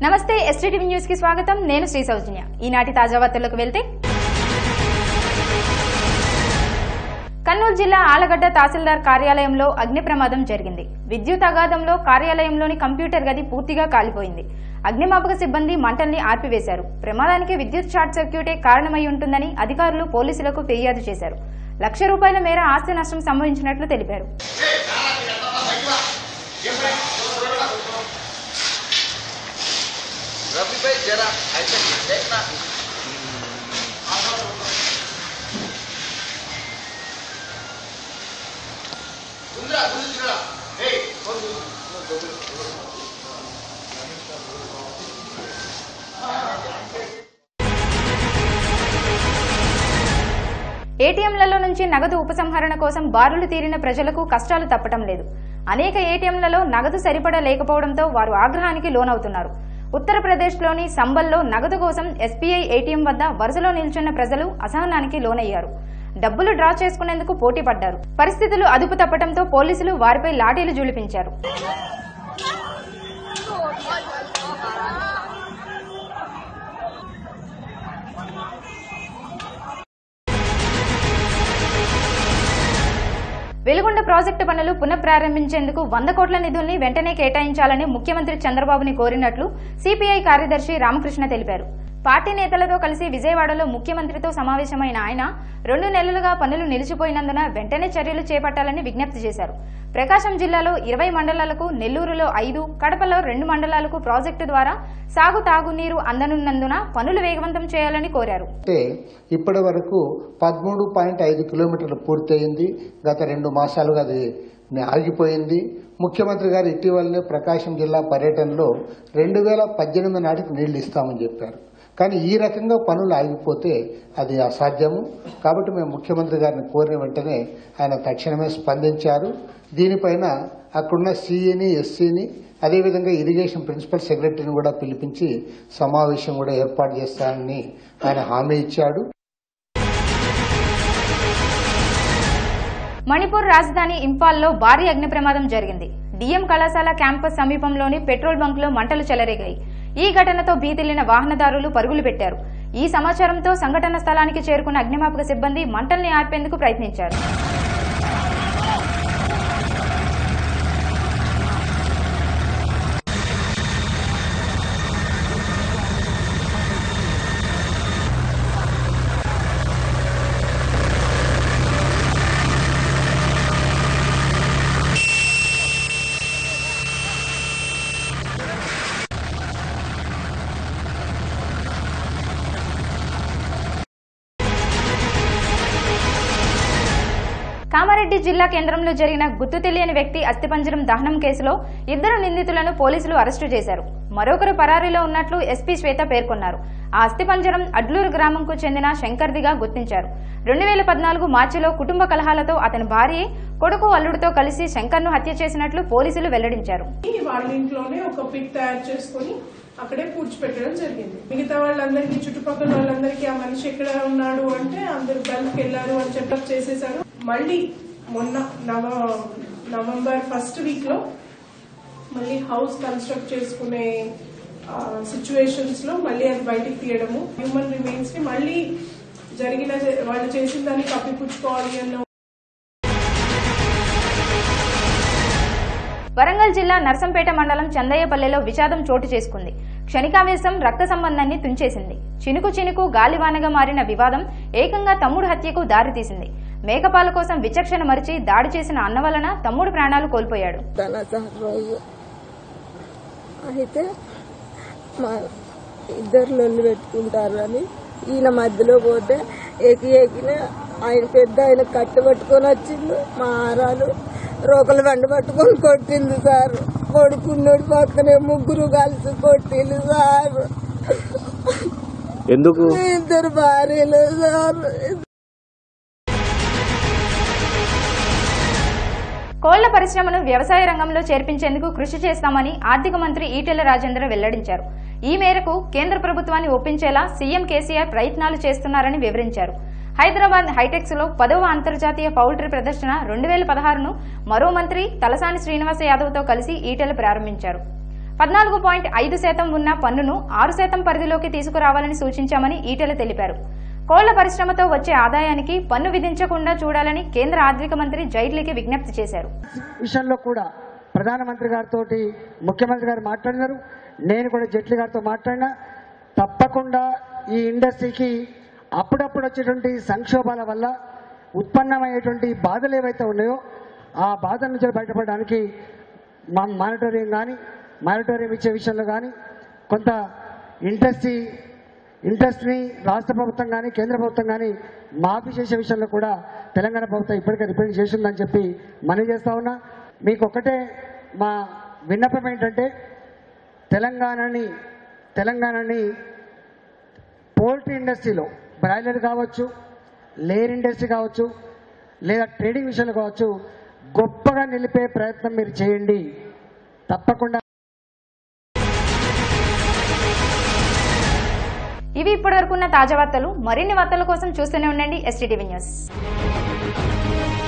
నమస్తే STTV news కి స్వాగతం నేను శ్రీ సౌజన్య ఈనాటి తాజా వార్తలకు వెళ్తే కర్నూలు జిల్లా ఆలగడ్డ తహసీల్దార్ కార్యాలయంలో అగ్ని ప్రమాదం జరిగింది విద్యుత్ అగాధంలో కార్యాలయంలోని కంప్యూటర్ గది పూర్తిగా కాలిపోయింది అగ్నిమాపక సిబ్బంది మంటల్ని ఆర్పివేశారు ప్రమాదానికి విద్యుత్ షార్ట్ సర్క్యూటే కారణమై ఉంటుందని అధికారులు పోలీసులకు ఫిర్యాదు చేశారు లక్ష రూపాయల మేర ఆస్తి నష్టం సంభవించినట్లు తెలిపారు रवि भाई जरा ऐसे देखना ఏటీఎంలలో నుంచి నగదు ఉపసంహరణ కోసం బారులు తీరిన ప్రజలకు కష్టాలు తప్పటం లేదు అనేక ఏటీఎంలలో నగదు సరిపడా లేకపోవడంతో వారు ఆగ్రహానికి లోనవుతున్నారు ఉత్తరప్రదేశ్లోని సంబల్లో నగదు కోసం ఎస్బీఐ ఏటీఎం వద్ద వరుసలో నిల్చున్న ప్రజలు అసహనానికి లోనయ్యారు డబ్బులు డ్రా చేసుకునేందుకు పోటీ పడ్డారు పరిస్థితులు అదుపు తప్పటంతో పోలీసులు వారిపై లాఠీలు జులిపించారు వెలుగొండ ప్రాజెక్టు పనులు పునఃప్రారంభించేందుకు వంద కోట్ల నిధుల్ని వెంటనే కేటాయించాలని ముఖ్యమంత్రి చంద్రబాబుని కోరినట్లు సిపిఐ కార్యదర్శి రామకృష్ణ తెలిపారు పార్టీ నేతలతో కలిసి విజయవాడలో ముఖ్యమంత్రితో సమావేశమైన ఆయన రెండు నెలలుగా పనులు నిలిచిపోయినందున వెంటనే చర్యలు చేపట్టాలని విజ్ఞప్తి చేశారు ప్రకాశం జిల్లాలో ఇరవై మండలాలకు నెల్లూరులో ఐదు కడపలో రెండు మండలాలకు ప్రాజెక్టు ద్వారా సాగు తాగునీరు అందనున్నందున పనులు వేగవంతం చేయాలని కోరారు అంటే ఇప్పటి వరకు పదమూడు పాయింట్ ఐదు కిలోమీటర్లు పూర్తయింది గత రెండు మాసాలుగా అది ఆగిపోయింది ముఖ్యమంత్రి గారు ఇటీవలనే ప్రకాశం జిల్లా పర్యటనలో రెండు వేల పద్దెనిమిది నాటికి నీళ్లు ఇస్తామని చెప్పారు కానీ ఈ రకంగా పనులు ఆగిపోతే అది అసాధ్యము కాబట్టి మేము ముఖ్యమంత్రి గారిని కోరిన వెంటనే ఆయన తక్షణమే స్పందించారు దీనిపైన అక్కడున్న సీఈని ఎస్సీని అదేవిధంగా ఇరిగేషన్ ప్రిన్సిపల్ సెక్రటరీని కూడా పిలిపించి సమావేశం కూడా ఏర్పాటు చేస్తానని ఆయన హామీ ఇచ్చాడు మణిపూర్ రాజధాని ఇంపాల్లో భారీ అగ్ని ప్రమాదం జరిగింది డిఎం కళాశాల క్యాంపస్ సమీపంలోని పెట్రోల్ బంక్లో మంటలు చెలరేగాయి ఈ ఘటనతో భీతిల్లిన వాహనదారులు పరుగులు పెట్టారు ఈ సమాచారంతో సంఘటన స్థలానికి చేరుకున్న అగ్నిమాపక సిబ్బంది మంటల్ని ఆర్పేందుకు ప్రయత్నించారు కామారెడ్డి జిల్లా కేంద్రంలో జరిగిన గుర్తు తెలియని వ్యక్తి అస్థిపంజరం దహనం కేసులో ఇద్దరు నిందితులను పోలీసులు అరెస్టు చేశారు మరొకరు పరారీలో ఉన్నట్లు ఎస్పీ శ్వేత పేర్కొన్నారు ఆ అస్థిపంజరం అడ్లూరు గ్రామంకు చెందిన శంకర్దిగా గుర్తించారు రెండు వేల పద్నాలుగు మార్చిలో కుటుంబ కలహాలతో అతని భార్య కొడుకు అల్లుడితో కలిసి శంకర్ను హత్య చేసినట్లు పోలీసులు వెల్లడించారు వాళ్ళ ఇంట్లోనే ఒక పిట్ తయారు చేసుకొని అక్కడే పూడ్చిపెట్టడం జరిగింది మిగతా వాళ్ళందరికీ చుట్టుపక్కల వాళ్ళందరికీ ఆ మనిషి ఎక్కడ ఉన్నాడు అంటే అందరు గల్ఫ్కి వెళ్ళారు అని చెప్పి చేసేసారు మళ్ళీ మొన్న నవ నవంబర్ ఫస్ట్ వీక్ లో మళ్ళీ హౌస్ కన్స్ట్రక్ట్ చేసుకునే సిచ్యువేషన్స్ లో మళ్ళీ అది బయటికి తీయడము హ్యూమన్ రిమైన్స్ ని మళ్ళీ జరిగిన వాళ్ళు చేసిన దాన్ని కప్పిపుచ్చుకోవాలి అన్న వరంగల్ జిల్లా నర్సంపేట మండలం చందయ్యపల్లెలో విషాదం చోటు చేసుకుంది క్షణికావేశం రక్త సంబంధాన్ని తుంచేసింది చినుకు చినుకు గాలివానగా మారిన వివాదం ఏకంగా తమ్ముడు హత్యకు దారితీసింది మేకపాల కోసం విచక్షణ మరిచి దాడి చేసిన అన్న వలన తమ్ముడు ప్రాణాలు కోల్పోయాడు తన సార్ రోజు అయితే మా ఇద్దరు లొల్లి పెట్టుకుంటారు అని ఈయన మధ్యలో పోతే ఏకి ఏకిన ఆయన పెద్ద ఆయన కట్టు పట్టుకొని వచ్చిండు మా ఆరాలు రోకలు బండి పట్టుకొని కొట్టింది సార్ కొడుకున్నోడు పక్కనే ముగ్గురు కలిసి కొట్టిండు సార్ ఎందుకు ఇద్దరు భార్యలు సార్ కోళ్ల పరిశ్రమను వ్యవసాయ రంగంలో చేర్పించేందుకు కృషి చేస్తామని ఆర్థిక మంత్రి ఈటెల రాజేందర్ వెల్లడించారు ఈ మేరకు కేంద్ర ప్రభుత్వాన్ని ఒప్పించేలా సీఎం కేసీఆర్ ప్రయత్నాలు చేస్తున్నారని వివరించారు హైదరాబాద్ హైటెక్స్ లో పదవ అంతర్జాతీయ పౌల్ట్రీ ప్రదర్శన రెండు వేల పదహారును మరో మంత్రి తలసాని శ్రీనివాస యాదవ్ తో కలిసి ఈటెల ప్రారంభించారు పద్నాలుగు పాయింట్ ఐదు శాతం ఉన్న పన్నును ఆరు శాతం పరిధిలోకి తీసుకురావాలని సూచించామని ఈటెల తెలిపారు కోళ్ల పరిశ్రమతో వచ్చే ఆదాయానికి పన్ను విధించకుండా చూడాలని కేంద్ర ఆర్థిక మంత్రి జైట్లీకి విజ్ఞప్తి చేశారు విషయంలో కూడా ప్రధానమంత్రి గారితో ముఖ్యమంత్రి గారు మాట్లాడినారు నేను కూడా జైట్లీ గారితో మాట్లాడినా తప్పకుండా ఈ ఇండస్ట్రీకి అప్పుడప్పుడు వచ్చేటువంటి సంక్షోభాల వల్ల ఉత్పన్నమయ్యేటువంటి బాధలు ఏవైతే ఉన్నాయో ఆ బాధల నుంచి బయటపడడానికి మా మానిటరింగ్ కానీ మానిటరింగ్ ఇచ్చే విషయంలో కానీ కొంత ఇండస్ట్రీ ఇంట్రెస్ట్ని రాష్ట్ర ప్రభుత్వం కానీ కేంద్ర ప్రభుత్వం కానీ మాఫీ చేసే విషయంలో కూడా తెలంగాణ ప్రభుత్వం ఇప్పటికే రిప్రజెంట్ చేసిందని చెప్పి మనవి చేస్తా ఉన్నా మీకు ఒక్కటే మా విన్నపం ఏంటంటే తెలంగాణని తెలంగాణని పోల్ట్రీ ఇండస్ట్రీలో బ్రాయిలర్ కావచ్చు లేయర్ ఇండస్ట్రీ కావచ్చు లేదా ట్రేడింగ్ విషయంలో కావచ్చు గొప్పగా నిలిపే ప్రయత్నం మీరు చేయండి తప్పకుండా ఇవి ఇప్పటివరకున్న తాజా వార్తలు మరిన్ని వార్తల కోసం చూస్తూనే ఉండండి ఎస్టీటీవీ న్యూస్